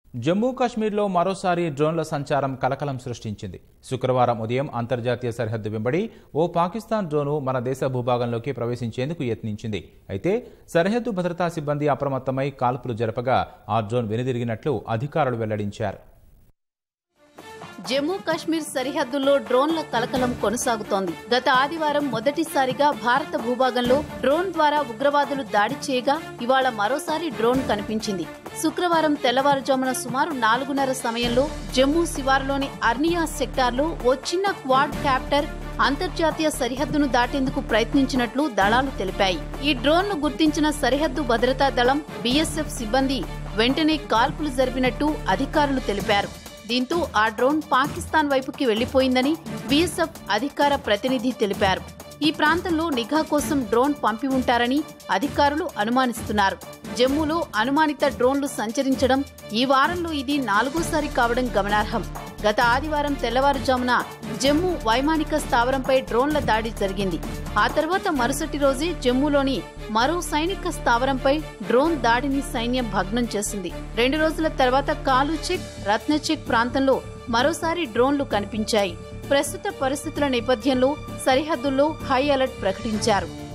జమ్మూ కాశ్మీర్లో మరోసారి డ్రోన్ల సంచారం కలకలం సృష్టించింది శుక్రవారం ఉదయం అంతర్జాతీయ సరిహద్దు వెంబడి ఓ పాకిస్తాన్ డ్రోను మన దేశ భూభాగంలోకి ప్రవేశించేందుకు యత్నించింది అయితే సరిహద్దు భద్రతా సిబ్బంది అప్రమత్తమై కాల్పులు జరపగా ఆ డ్రోన్ వెనుదిరిగినట్లు అధికారులు వెల్లడించారు జమ్మూ కాశ్మీర్ సరిహద్దుల్లో డ్రోన్ల కలకలం కొనసాగుతోంది గత ఆదివారం మొదటిసారిగా భారత భూభాగంలో డ్రోన్ ద్వారా ఉగ్రవాదులు దాడి చేయగా ఇవాళ మరోసారి డ్రోన్ కనిపించింది శుక్రవారం తెల్లవారుజామున సుమారు నాలుగున్నర సమయంలో జమ్మూ శివారులోని అర్నియా సెక్టార్లో ఓ చిన్న క్వాడ్ క్యాప్టర్ అంతర్జాతీయ సరిహద్దును దాటేందుకు ప్రయత్నించినట్లు దళాలు తెలిపాయి ఈ డ్రోన్ను గుర్తించిన సరిహద్దు భద్రతా దళం బీఎస్ఎఫ్ సిబ్బంది వెంటనే కాల్పులు జరిపినట్టు అధికారులు తెలిపారు దీంతో ఆ డ్రోన్ పాకిస్తాన్ వైపుకి వెళ్లిపోయిందని బీఎస్ఎఫ్ అధికార ప్రతినిధి తెలిపారు ఈ ప్రాంతంలో నిఘా కోసం డ్రోన్ పంపి ఉంటారని అధికారులు అనుమానిస్తున్నారు జమ్మూలో అనుమానిత డ్రోన్లు సంచరించడం ఈ వారంలో ఇది నాలుగోసారి కావడం గమనార్హం గత ఆదివారం తెల్లవారుజామున జమ్మూ వైమానిక స్థావరంపై డ్రోన్ల దాడి జరిగింది ఆ తర్వాత మరుసటి రోజే జమ్మూలోని మరో సైనిక స్థావరంపై డ్రోన్ దాడిని సైన్యం భగ్నం చేసింది రెండు రోజుల తర్వాత కాలు చెక్ రత్న చెక్ ప్రాంతంలో మరోసారి డ్రోన్లు కనిపించాయి ప్రస్తుత పరిస్థితుల నేపథ్యంలో సరిహద్దుల్లో హై అలర్ట్ ప్రకటించారు